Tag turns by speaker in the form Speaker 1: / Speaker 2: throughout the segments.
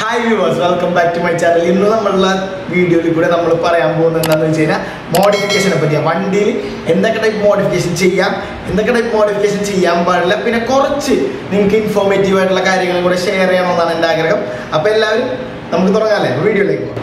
Speaker 1: hi viewers welcome back to my channel ഇന്ന് നമ്മളുള്ള വീഡിയോയിൽ കൂടെ നമ്മൾ പറയാൻ പോകുന്നത് എന്താണെന്ന് വെച്ച് കഴിഞ്ഞാൽ മോഡിഫിക്കേഷനെ പറ്റിയാണ് വണ്ടിയിൽ എന്തൊക്കെ ടൈപ്പ് മോഡിഫിക്കേഷൻ ചെയ്യാം എന്തൊക്കെ ടൈപ്പ് മോഡിഫിക്കേഷൻ ചെയ്യാൻ പാടില്ല പിന്നെ കുറച്ച് നിങ്ങൾക്ക് ഇൻഫോർമേറ്റീവ് ആയിട്ടുള്ള കാര്യങ്ങളും കൂടെ ഷെയർ ചെയ്യണമെന്നാണ് എൻ്റെ ആഗ്രഹം അപ്പോൾ എല്ലാവരും നമുക്ക് തുടങ്ങാമല്ലേ വീഡിയോയിലേക്ക് പോകാം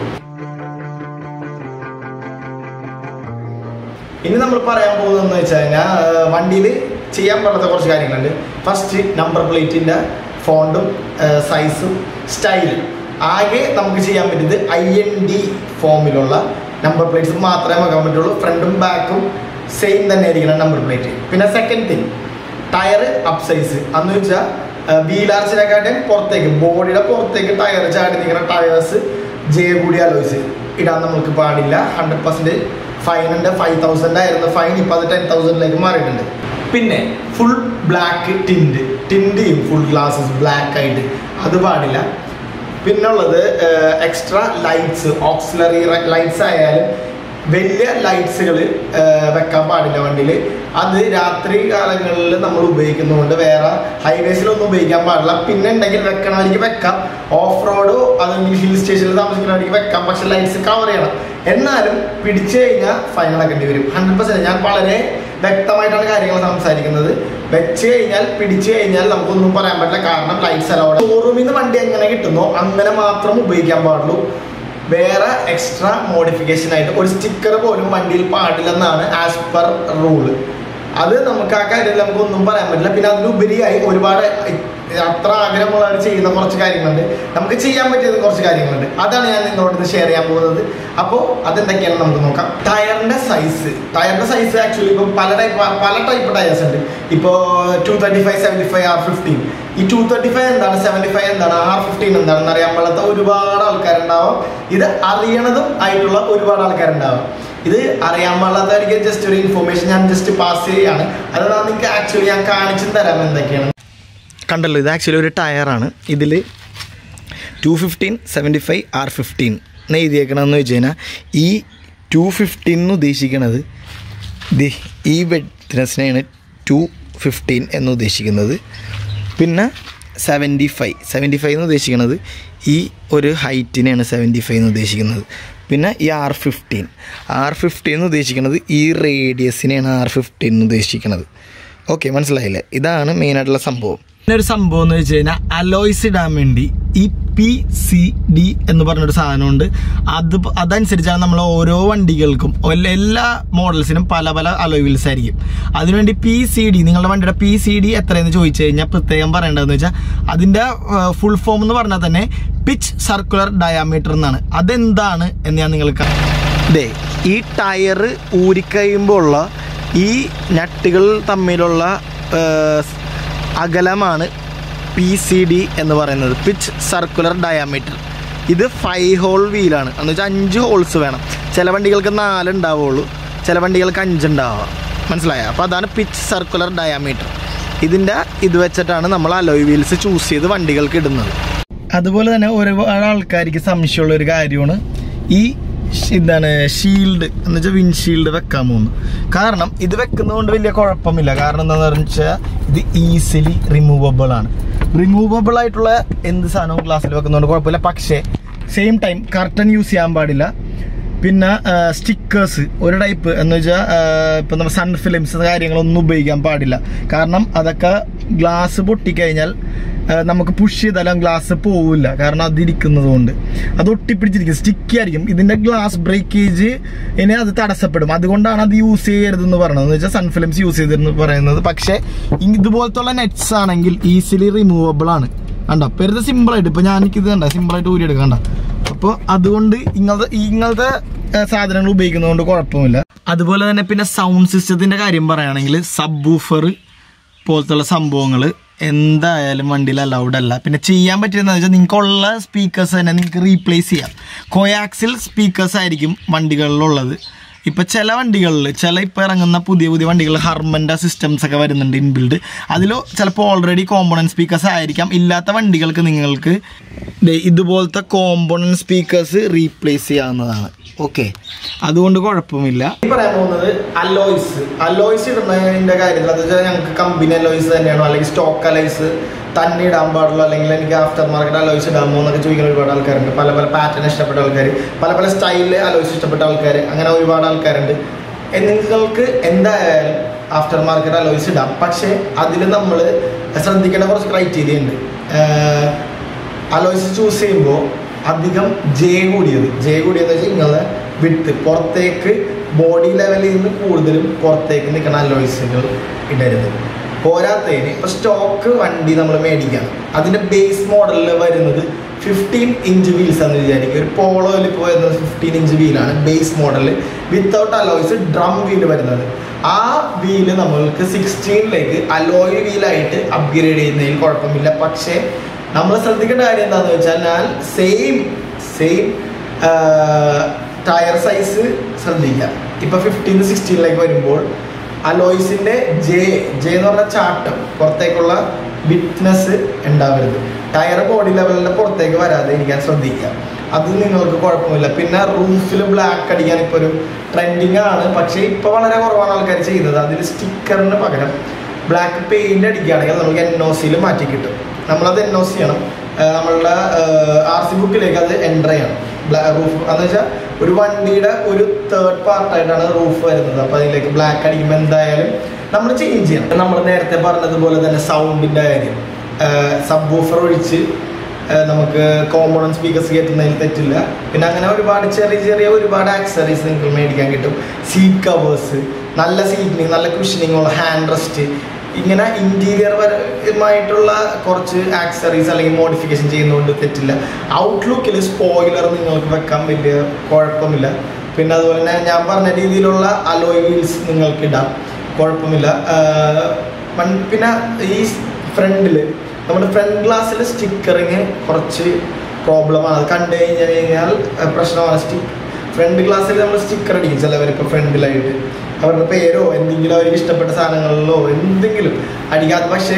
Speaker 1: ഇനി നമ്മൾ പറയാൻ പോകുന്നതെന്ന് വെച്ച് കഴിഞ്ഞാൽ വണ്ടിയിൽ ചെയ്യാൻ പാടാത്ത കുറച്ച് കാര്യങ്ങളുണ്ട് ഫസ്റ്റ് നമ്പർ പ്ലേറ്റിൻ്റെ ഫോണ്ടും സൈസും സ്റ്റൈലും ആകെ നമുക്ക് ചെയ്യാൻ പറ്റുന്നത് ഐ എൻ ഡി ഫോമിലുള്ള നമ്പർ പ്ലേറ്റ്സ് മാത്രമേ വെക്കാൻ പറ്റുള്ളൂ ഫ്രണ്ടും ബാക്കും സെയിം തന്നെ ആയിരിക്കണം നമ്പർ പ്ലേറ്റ് പിന്നെ second thing tyre up size അന്ന് വെച്ചാൽ വീലാർച്ചിനെക്കാട്ടും പുറത്തേക്ക് ബോഡിയുടെ പുറത്തേക്ക് ടയർ ചാടി നിൽക്കുന്ന ടയേഴ്സ് ജെ കൂടി ആലോചിച്ച് ഇടാൻ നമുക്ക് പാടില്ല ഹൺഡ്രഡ് പെർസെൻറ്റ് ഫൈൻ ഉണ്ട് ഫൈവ് തൗസൻഡ് ആയിരുന്നു ഫൈൻ ഇപ്പോൾ അത് ടെൻ തൗസൻഡിലേക്ക് മാറിയിട്ടുണ്ട് പിന്നെ ഫുൾ ബ്ലാക്ക് ടിൻഡ് ടിൻഡ് ചെയ്യും ഫുൾ ഗ്ലാസസ് ബ്ലാക്ക് ആയിട്ട് അത് പാടില്ല പിന്നുള്ളത് എക്സ്ട്രാ ലൈറ്റ്സ് ഓക്സിലറി ലൈറ്റ്സ് ആയാലും വലിയ ലൈറ്റ്സുകൾ വെക്കാൻ പാടില്ല വണ്ടിയിൽ അത് രാത്രി കാലങ്ങളിൽ നമ്മൾ ഉപയോഗിക്കുന്നതുകൊണ്ട് വേറെ ഹൈവേസിലൊന്നും ഉപയോഗിക്കാൻ പാടില്ല പിന്നെ ഉണ്ടെങ്കിൽ വെക്കണവർക്ക് വെക്കാം ഓഫ് റോഡോ അല്ലെങ്കിൽ ഹിൽ സ്റ്റേഷനിൽ താമസിക്കുന്നവർക്ക് വെക്കാം പക്ഷെ ലൈറ്റ്സ് കവർ ചെയ്യണം എന്നാലും പിടിച്ചു കഴിഞ്ഞാൽ ഫൈൻ അടക്കേണ്ടി വരും ഹൺഡ്രഡ് പെർസെൻറ്റ് ഞാൻ വളരെ വ്യക്തമായിട്ടാണ് കാര്യങ്ങൾ സംസാരിക്കുന്നത് വെച്ച് കഴിഞ്ഞാൽ പിടിച്ചു കഴിഞ്ഞാൽ നമുക്കൊന്നും പറയാൻ പറ്റില്ല കാരണം ലൈറ്റ്സ് അലൗഡ് ഷോറൂമിൽ നിന്ന് വണ്ടി എങ്ങനെ കിട്ടുന്നോ അങ്ങനെ മാത്രം ഉപയോഗിക്കാൻ പാടുള്ളൂ വേറെ എക്സ്ട്രാ മോഡിഫിക്കേഷൻ ആയിട്ട് ഒരു സ്റ്റിക്കർ പോലും വണ്ടിയിൽ പാടില്ലെന്നാണ് ആസ് പെർ റൂള് അത് നമുക്ക് ആ കാര്യത്തിൽ നമുക്ക് ഒന്നും പറയാൻ പറ്റില്ല പിന്നെ അതിലുപരിയായി ഒരുപാട് അത്ര ആഗ്രഹമുള്ളവർ ചെയ്യുന്ന കുറച്ച് കാര്യങ്ങളുണ്ട് നമുക്ക് ചെയ്യാൻ പറ്റിയത് കുറച്ച് കാര്യങ്ങളുണ്ട് അതാണ് ഞാൻ നിങ്ങളോട് ഇത് ഷെയർ ചെയ്യാൻ പോകുന്നത് അപ്പോൾ അതെന്തൊക്കെയാണ് നമുക്ക് നോക്കാം ടയറിന്റെ സൈസ് ടയറിന്റെ സൈസ് ആക്ച്വലി ഇപ്പോൾ പല ടൈപ്പ് പല ടൈപ്പ് ടയേഴ്സ് ഉണ്ട് ഇപ്പോൾ two thirty five seventy five R fifteen ഈ ടു തേർട്ടി ഫൈവ് എന്താണ് സെവൻറ്റി ഫൈവ് എന്താണ് ആർ ഫിഫ്റ്റീൻ എന്താണെന്ന് അറിയാൻ പാടാത്ത ഒരുപാട് ആൾക്കാരുണ്ടാവും ഇത് അറിയണതും ആയിട്ടുള്ള ഒരുപാട് ആൾക്കാരുണ്ടാവും ഇത് അറിയാൻ പാടാത്തവർക്ക് ജസ്റ്റ് ഒരു ഇൻഫോർമേഷൻ ഞാൻ ജസ്റ്റ് പാസ് ചെയ്യാണ് അതാണ് നിങ്ങൾക്ക് ആക്ച്വലി ഞാൻ കാണിച്ചു തരാം എന്തൊക്കെയാണ് കണ്ടല്ലോ ഇത് ആക്ച്വലി ഒരു ടയറാണ് ഇതിൽ two fifteen seventy five R fifteen എന്ന് എഴുതിയേക്കണമെന്ന് വെച്ച് കഴിഞ്ഞാൽ ഈ ടു ഫിഫ്റ്റീൻ എന്ന് ഉദ്ദേശിക്കുന്നത് ദി ഈ വെഡ്നെസ്സിനെയാണ് ടു ഫിഫ്റ്റീൻ എന്ന് ഉദ്ദേശിക്കുന്നത് പിന്നെ സെവൻറ്റി ഫൈവ് സെവൻറ്റി ഫൈവ് എന്ന് ഉദ്ദേശിക്കുന്നത് ഈ ഒരു ഹൈറ്റിനെയാണ് സെവൻറ്റി ഫൈവ് എന്ന് ഉദ്ദേശിക്കുന്നത് പിന്നെ ഈ ആർ ഫിഫ്റ്റീൻ ആർ ഫിഫ്റ്റീൻ എന്ന് ഉദ്ദേശിക്കുന്നത് ഈ റേഡിയസിനെയാണ് ആർ ഫിഫ്റ്റീൻ എന്ന് ഉദ്ദേശിക്കുന്നത് ഓക്കെ മനസ്സിലായില്ലേ ഇതാണ് മെയിനായിട്ടുള്ള സംഭവം പിന്നെ ഒരു സംഭവം എന്ന് വെച്ച് കഴിഞ്ഞാൽ അലോയ്സ് ഇടാൻ വേണ്ടി ഈ പി സി ഡി എന്ന് പറഞ്ഞൊരു സാധനമുണ്ട് അത് അതനുസരിച്ചാണ് നമ്മൾ ഓരോ വണ്ടികൾക്കും എല്ലാ മോഡൽസിനും പല പല അലോയ് വീൽസ് ആയിരിക്കും അതിനുവേണ്ടി പി സി ഡി നിങ്ങളുടെ വണ്ടിയുടെ പി സി ഡി എത്രയെന്ന് ചോദിച്ചു കഴിഞ്ഞാൽ പ്രത്യേകം പറയേണ്ടതെന്ന് വെച്ചാൽ അതിൻ്റെ ഫുൾ ഫോം എന്ന് പറഞ്ഞാൽ തന്നെ പിച്ച് സർക്കുലർ ഡയാമീറ്റർ എന്നാണ് അതെന്താണ് എന്ന് ഞാൻ നിങ്ങൾക്ക് ഇതേ ഈ ടയർ ഊരിക്കഴിയുമ്പോൾ ഉള്ള ഈ നട്ടുകൾ തമ്മിലുള്ള അകലമാണ് പി സി ഡി എന്ന് പറയുന്നത് പിച്ച് സർക്കുലർ ഡയാമീറ്റർ ഇത് ഫൈവ് ഹോൾ വീലാണ് എന്ന് വെച്ചാൽ അഞ്ച് ഹോൾസ് വേണം ചില വണ്ടികൾക്ക് നാല് ഉണ്ടാവുള്ളൂ ചില വണ്ടികൾക്ക് അഞ്ച് ഉണ്ടാവുക മനസ്സിലായോ അപ്പോൾ അതാണ് പിച്ച് സർക്കുലർ ഡയാമീറ്റർ ഇതിൻ്റെ ഇത് വെച്ചിട്ടാണ് നമ്മൾ അലോയ് വീൽസ് ചൂസ് ചെയ്ത് വണ്ടികൾക്ക് ഇടുന്നത് അതുപോലെ തന്നെ ഒരുപാട് ആൾക്കാർക്ക് സംശയമുള്ള ഒരു കാര്യമാണ് ഈ എന്താണ് ഷീൽഡ് എന്ന് വെച്ചാൽ വിൻഷീൽഡ് വെക്കാൻ പോകുന്നു കാരണം ഇത് വെക്കുന്നതുകൊണ്ട് വലിയ കുഴപ്പമില്ല കാരണം എന്താണെന്ന് വെച്ചാൽ ഇത് ഈസിലി റിമൂവബിൾ ആണ് റിമൂവബിൾ ആയിട്ടുള്ള എന്ത് സാധനവും ഗ്ലാസ്സിൽ വെക്കുന്നതുകൊണ്ട് കുഴപ്പമില്ല പക്ഷേ സെയിം ടൈം കർട്ടൻ യൂസ് ചെയ്യാൻ പാടില്ല പിന്നെ സ്റ്റിക്കേഴ്സ് ഒരു ടൈപ്പ് എന്ന് വെച്ചാൽ ഇപ്പം നമ്മൾ സൺ ഫിലിംസ് കാര്യങ്ങളൊന്നും ഉപയോഗിക്കാൻ പാടില്ല കാരണം അതൊക്കെ ഗ്ലാസ് പൊട്ടിക്കഴിഞ്ഞാൽ നമുക്ക് പുഷ് ചെയ്താലും ഗ്ലാസ് പോവില്ല കാരണം അതിരിക്കുന്നത് കൊണ്ട് അത് ഒട്ടിപ്പിടിച്ചിരിക്കും സ്റ്റിക്കി ആയിരിക്കും ഇതിന്റെ ഗ്ലാസ് ബ്രേക്കേജ് ഇനി അത് തടസ്സപ്പെടും അതുകൊണ്ടാണ് അത് യൂസ് ചെയ്യരുതെന്ന് പറയുന്നത് എന്ന് വെച്ചാൽ സൺ ഫിലിംസ് യൂസ് ചെയ്തിരുന്നു പറയുന്നത് പക്ഷേ ഇതുപോലത്തുള്ള നെറ്റ്സ് ആണെങ്കിൽ ഈസിലി റിമൂവബിൾ ആണ് കണ്ടോ പെരുത് സിമ്പിൾ ആയിട്ട് ഇപ്പൊ ഞാൻ ഇത് കണ്ട സിമ്പിൾ ആയിട്ട് ഊരി എടുക്കണ്ട അപ്പോൾ അതുകൊണ്ട് ഇങ്ങനത്തെ ഇങ്ങനത്തെ സാധനങ്ങൾ ഉപയോഗിക്കുന്നതുകൊണ്ട് കുഴപ്പമില്ല അതുപോലെ തന്നെ പിന്നെ സൗണ്ട് സിസ്റ്റത്തിന്റെ കാര്യം പറയുകയാണെങ്കിൽ സബ് ബൂഫർ പോലത്തുള്ള സംഭവങ്ങൾ എന്തായാലും വണ്ടിയിൽ അലൗഡ് അല്ല പിന്നെ ചെയ്യാൻ പറ്റിയെന്ന് വെച്ചാൽ നിങ്ങൾക്കുള്ള സ്പീക്കേഴ്സ് തന്നെ നിങ്ങൾക്ക് റീപ്ലേസ് ചെയ്യാം കോയാക്സിൽ സ്പീക്കേഴ്സ് ആയിരിക്കും വണ്ടികളിലുള്ളത് ഇപ്പോൾ ചില വണ്ടികളിൽ ചില ഇപ്പോൾ ഇറങ്ങുന്ന പുതിയ പുതിയ വണ്ടികൾ ഹർമൻ്റെ സിസ്റ്റംസ് ഒക്കെ വരുന്നുണ്ട് ഇൻബിൽഡ് അതിൽ ചിലപ്പോൾ ഓൾറെഡി കോമ്പോണൻറ്റ് സ്പീക്കേഴ്സ് ആയിരിക്കാം ഇല്ലാത്ത വണ്ടികൾക്ക് നിങ്ങൾക്ക് ഇതുപോലത്തെ കോമ്പോണൻറ്റ് സ്പീക്കേഴ്സ് റീപ്ലേസ് ചെയ്യാവുന്നതാണ് ഓക്കെ അതുകൊണ്ട് കുഴപ്പമില്ല പറയാൻ പോകുന്നത് അലോയ്സ് അലോയ്സ് ഇടുന്നതിന്റെ കാര്യത്തിൽ അത് വെച്ചാൽ ഞങ്ങൾക്ക് കമ്പനി അലോയ്സ് തന്നെയാണോ അല്ലെങ്കിൽ സ്റ്റോക്ക് അലോയ്സ് തന്നെ ഇടാൻ പാടുള്ളൂ അല്ലെങ്കിൽ എനിക്ക് ആഫ്റ്റർ മാർക്കറ്റ് അലോയ്സ് ഇടാമോ എന്നൊക്കെ ചോദിക്കുന്ന ഒരുപാട് ആൾക്കാരുണ്ട് പല പല പാറ്റേൺ ഇഷ്ടപ്പെട്ട ആൾക്കാർ പല പല സ്റ്റൈലിൽ അലോയ്സ് ഇഷ്ടപ്പെട്ട ആൾക്കാർ അങ്ങനെ ഒരുപാട് ആൾക്കാരുണ്ട് എ, നിങ്ങൾക്ക് എന്തായാലും ആഫ്റ്റർ മാർക്കറ്റ് അലോയ്സ് ഇടാം പക്ഷേ അതിൽ നമ്മൾ ശ്രദ്ധിക്കേണ്ട കുറച്ച് ക്രൈറ്റീരിയ ഉണ്ട് അലോയ്സ് ചൂസ് ചെയ്യുമ്പോൾ അധികം ജെ കൂടിയത് ജെ കൂടിയെന്ന് വെച്ചാൽ നിങ്ങളെ വിട്ട് പുറത്തേക്ക് ബോഡി ലെവലിൽ നിന്ന് കൂടുതലും പുറത്തേക്ക് നിൽക്കുന്ന അലോയ്സുകൾ ഇടരുത് പോരാത്തതിന് ഇപ്പോൾ സ്റ്റോക്ക് വണ്ടി നമ്മൾ മേടിക്കാം അതിൻ്റെ ബേസ് മോഡലിൽ വരുന്നത് ഫിഫ്റ്റീൻ ഇഞ്ച് വീൽസ് എന്ന് വിചാരിക്കും ഒരു പോളോയിൽ ഇപ്പോൾ വരുന്നത് ഫിഫ്റ്റീൻ ഇഞ്ച് വീലാണ് base model without alloys drum wheel വരുന്നത് ആ വീല് നമ്മൾക്ക് സിക്സ്റ്റീനിലേക്ക് അലോയ് വീലായിട്ട് അപ്ഗ്രേഡ് ചെയ്യുന്നതിൽ കുഴപ്പമില്ല പക്ഷേ നമ്മൾ ശ്രദ്ധിക്കേണ്ട കാര്യം എന്താണെന്ന് വെച്ചാൽ ഞാൻ സെയിം സെയിം ടയർ സൈസ് ശ്രദ്ധിക്കുക ഇപ്പോൾ ഫിഫ്റ്റീൻ സിക്സ്റ്റീനിലേക്ക് വരുമ്പോൾ അലോയ്സിൻ്റെ ജെ ജെ എന്ന് പറഞ്ഞ ചാട്ടം പുറത്തേക്കുള്ള വിറ്റ്നസ് ഉണ്ടാവരുത് ടയർ ബോഡി ലെവലിൻ്റെ പുറത്തേക്ക് വരാതെ ഇരിക്കാൻ ശ്രദ്ധിക്കുക അത് നിങ്ങൾക്ക് കുഴപ്പമില്ല പിന്നെ റൂഫിൽ ബ്ലാക്ക് അടിക്കാൻ ഇപ്പോൾ ഒരു ട്രെൻഡിങ് ആണ് പക്ഷേ ഇപ്പോൾ വളരെ കുറവാണ് ആൾക്കാർ ചെയ്യുന്നത് അതിൽ സ്റ്റിക്കറിന് പകരം ബ്ലാക്ക് പെയിന്റ് അടിക്കുകയാണെങ്കിൽ നമുക്ക് എൻ ഒ സിയിൽ മാറ്റി കിട്ടും നമ്മളത് എൻ ഒ സി ചെയ്യണം ആ, നമ്മളുടെ ആർ സി ബുക്കിലേക്ക് അത് എൻ്റർ ചെയ്യണം റൂഫ് എന്ന് വെച്ചാൽ ഒരു വണ്ടിയുടെ ഒരു തേർഡ് പാർട്ടായിട്ടാണ് റൂഫ് വരുന്നത് അപ്പോൾ അതിലേക്ക് ബ്ലാക്ക് അടിക്കുമ്പോൾ എന്തായാലും നമ്മൾ ചേഞ്ച് ചെയ്യണം നമ്മൾ നേരത്തെ പറഞ്ഞതുപോലെ തന്നെ സൗണ്ടിൻ്റെ കാര്യം സബ് ബൂഫർ ഒഴിച്ച് ആ, നമുക്ക് കോമൺ സ്പീക്കേഴ്സ് കയറ്റുന്നതിൽ തെറ്റില്ല പിന്നെ അങ്ങനെ ഒരുപാട് ചെറിയ ചെറിയ ഒരുപാട് ആക്സറീസ് നിങ്ങൾക്ക് മേടിക്കാൻ കിട്ടും സീറ്റ് കവേഴ്സ് നല്ല സീറ്റിനിങ് നല്ല കുഷനിങ് ഉള്ള ഹാൻഡ് റെസ്റ്റ് ഇങ്ങനെ ഇന്റീരിയർ പരമായിട്ടുള്ള കുറച്ച് ആക്സറീസ് അല്ലെങ്കിൽ മോഡിഫിക്കേഷൻ ചെയ്യുന്നതുകൊണ്ട് തെറ്റില്ല ഔട്ട്ലുക്കിൽ സ്പോയിലർ നിങ്ങൾക്ക് വെക്കാൻ വലിയ കുഴപ്പമില്ല പിന്നെ അതുപോലെ തന്നെ ഞാൻ പറഞ്ഞ രീതിയിലുള്ള അലോയ് വീൽസ് നിങ്ങൾക്ക് ഇടാം കുഴപ്പമില്ല ആഹ് മൺ- പിന്നെ ഈ ഫ്രണ്ടിൽ നമ്മുടെ ഫ്രണ്ട് ഗ്ലാസ്സിൽ സ്റ്റിക്കറിങ് കുറച്ച് പ്രോബ്ലമാണ് അത് കണ്ടു കഴിഞ്ഞ് കഴിഞ്ഞാൽ അഹ് പ്രശ്നമാണ് സ്റ്റിക്ക് ഫ്രണ്ട് ഗ്ലാസ്സിൽ നമ്മൾ സ്റ്റിക്കർ അടിക്കും ചിലവർ ഇപ്പോൾ ഫ്രണ്ടിലായിട്ട് അവരുടെ പേരോ എന്തെങ്കിലും അവർക്ക് ഇഷ്ടപ്പെട്ട സാധനങ്ങളിലോ എന്തെങ്കിലും അടിക്കാത്ത പക്ഷേ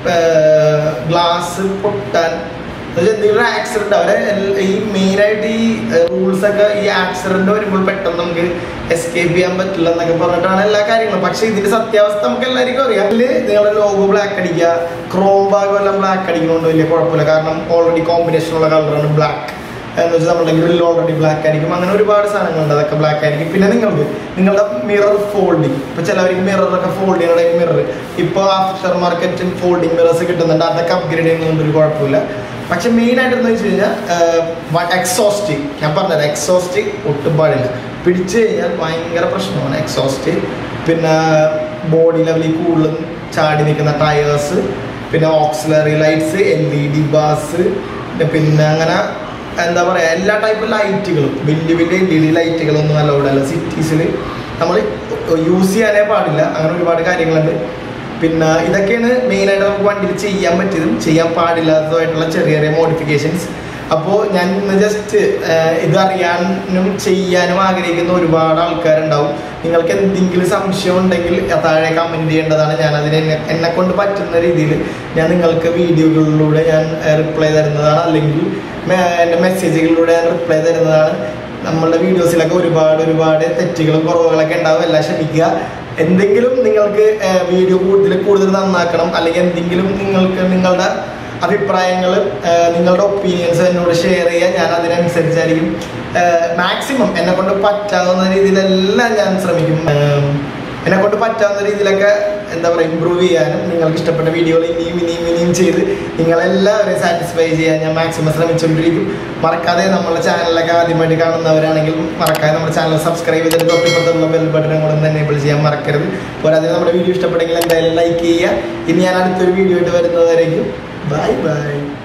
Speaker 1: ഗ്ലാസ് പൊട്ടാൻ എന്നുവെച്ചാൽ എന്തെങ്കിലും ഒരു ആക്സിഡന്റ് അവരെ എൽ- ഈ മെയിനായിട്ട് ഈ റൂൾസ് ഒക്കെ ഈ ആക്സിഡന്റ് വരുമ്പോൾ പെട്ടെന്ന് നമുക്ക് എസ്കേപ്പ് ചെയ്യാൻ പറ്റില്ല എന്നൊക്കെ പറഞ്ഞിട്ടാണ് എല്ലാ കാര്യങ്ങളും പക്ഷേ ഇതിന്റെ സത്യാവസ്ഥ നമുക്ക് എല്ലാവർക്കും അറിയാം അതില് നിങ്ങളുടെ ലോഗോ ബ്ലാക്ക് അടിക്കുക ക്രോം ഭാഗം എല്ലാം ബ്ലാക്ക് അടിക്കണോണ്ട് വലിയ കുഴപ്പമില്ല കാരണം ഓൾറെഡി കോമ്പിനേഷൻ ഉള്ള കളറാണ് ബ്ലാക്ക് എന്ന് വെച്ചാൽ നമ്മുടെ ഗ്രിൽ ഓൾറെഡി ബ്ലാക്ക് ആയിരിക്കും അങ്ങനെ ഒരുപാട് സാധനങ്ങളുണ്ട് അതൊക്കെ ബ്ലാക്ക് ആയിരിക്കും പിന്നെ നിങ്ങൾക്ക് നിങ്ങളുടെ മിറർ ഫോൾഡിങ് ഇപ്പൊ ചിലവർക്ക് മിററൊക്കെ ഫോൾഡ് ചെയ്യണ മിറർ ഇപ്പോൾ ആഫ്റ്റർ മാർക്കറ്റിൽ ഫോൾഡിങ് മിറേഴ്സ് കിട്ടുന്നുണ്ട് അതൊക്കെ അപ്ഗ്രേഡ് ചെയ്യുന്നതുകൊണ്ട് ഒരു കുഴപ്പമില്ല പക്ഷെ മെയിൻ ആയിട്ട് എന്ന് വെച്ച് കഴിഞ്ഞാൽ എക്സോസ്റ്റ് ഞാൻ പറഞ്ഞത് എക്സോസ്റ്റ് ഒട്ടും പാടില്ല പിടിച്ചു കഴിഞ്ഞാൽ ഭയങ്കര പ്രശ്നമാണ് എക്സോസ്റ്റ് പിന്നെ ബോഡി ലെവലിൽ കൂടുതലും ചാടി നിൽക്കുന്ന ടയേഴ്സ് പിന്നെ auxiliary lights L E D bars പിന്നെ അങ്ങനെ എന്താ പറയുക എല്ലാ ടൈപ്പ് ലൈറ്റുകളും വലിയ വലിയ എൽ ഇ ഡി ലൈറ്റുകളൊന്നും അലൗഡ് അല്ല സിറ്റീസിൽ നമ്മൾ യൂസ് ചെയ്യാനേ പാടില്ല അങ്ങനെ ഒരുപാട് കാര്യങ്ങളുണ്ട് പിന്നെ ഇതൊക്കെയാണ് മെയിനായിട്ട് നമുക്ക് വണ്ടിയിൽ ചെയ്യാൻ പറ്റിയതും ചെയ്യാൻ പാടില്ലാത്തതുമായിട്ടുള്ള ചെറിയ ചെറിയ മോഡിഫിക്കേഷൻസ് അപ്പോൾ ഞാൻ ഇന്ന് ജസ്റ്റ് ഇത് അറിയാനും ചെയ്യാനും ആഗ്രഹിക്കുന്ന ഒരുപാട് ആൾക്കാരുണ്ടാവും നിങ്ങൾക്ക് എന്തെങ്കിലും സംശയം ഉണ്ടെങ്കിൽ താഴെ കമൻറ്റ് ചെയ്യേണ്ടതാണ് ഞാൻ അതിന് എന്നെ എന്നെ കൊണ്ട് പറ്റുന്ന രീതിയിൽ ഞാൻ നിങ്ങൾക്ക് വീഡിയോകളിലൂടെ ഞാൻ റിപ്ലൈ തരുന്നതാണ് അല്ലെങ്കിൽ മെ- എൻ്റെ മെസ്സേജുകളിലൂടെ ഞാൻ റിപ്ലൈ തരുന്നതാണ് നമ്മളുടെ വീഡിയോസിലൊക്കെ ഒരുപാട് ഒരുപാട് തെറ്റുകളും കുറവുകളൊക്കെ ഉണ്ടാവും എല്ലാം ക്ഷമിക്കുക എന്തെങ്കിലും നിങ്ങൾക്ക് വീഡിയോ കൂടുതൽ കൂടുതൽ നന്നാക്കണം അല്ലെങ്കിൽ എന്തെങ്കിലും നിങ്ങൾക്ക് നിങ്ങളുടെ അഭിപ്രായങ്ങൾ നിങ്ങളുടെ ഒപ്പീനിയൻസ് എന്നോട് ഷെയർ ചെയ്യുക ഞാൻ അതിനനുസരിച്ചായിരിക്കും മാക്സിമം എന്നെ കൊണ്ട് പറ്റാവുന്ന രീതിയിലെല്ലാം ഞാൻ ശ്രമിക്കും ഏം, എന്നെ കൊണ്ട് പറ്റാവുന്ന രീതിയിലൊക്കെ എന്താ പറയുക ഇമ്പ്രൂവ് ചെയ്യാനും നിങ്ങൾക്ക് ഇഷ്ടപ്പെട്ട വീഡിയോകൾ ഇനിയും ഇനിയും ഇനിയും ചെയ്ത് നിങ്ങളെല്ലാവരെയും സാറ്റിസ്ഫൈ ചെയ്യാൻ ഞാൻ മാക്സിമം ശ്രമിച്ചുകൊണ്ടിരിക്കും മറക്കാതെ നമ്മുടെ ചാനലൊക്കെ ആദ്യമായിട്ട് കാണുന്നവരാണെങ്കിൽ മറക്കാതെ നമ്മുടെ ചാനൽ സബ്സ്ക്രൈബ് ചെയ്തിട്ട് തൊട്ടിപ്പുറത്തുള്ള ബെൽ ബട്ടനും കൂടെ ഒന്ന് എനേബിൾ ചെയ്യാൻ മറക്കരുത് പോരാതെ നമ്മുടെ വീഡിയോ ഇഷ്ടപ്പെട്ടെങ്കിൽ എന്തായാലും ലൈക്ക് ചെയ്യുക ഇനി ഞാൻ അടുത്തൊരു വീഡിയോ ആയിട്ട് വരുന്നതായിരിക്കും ബൈ ബൈ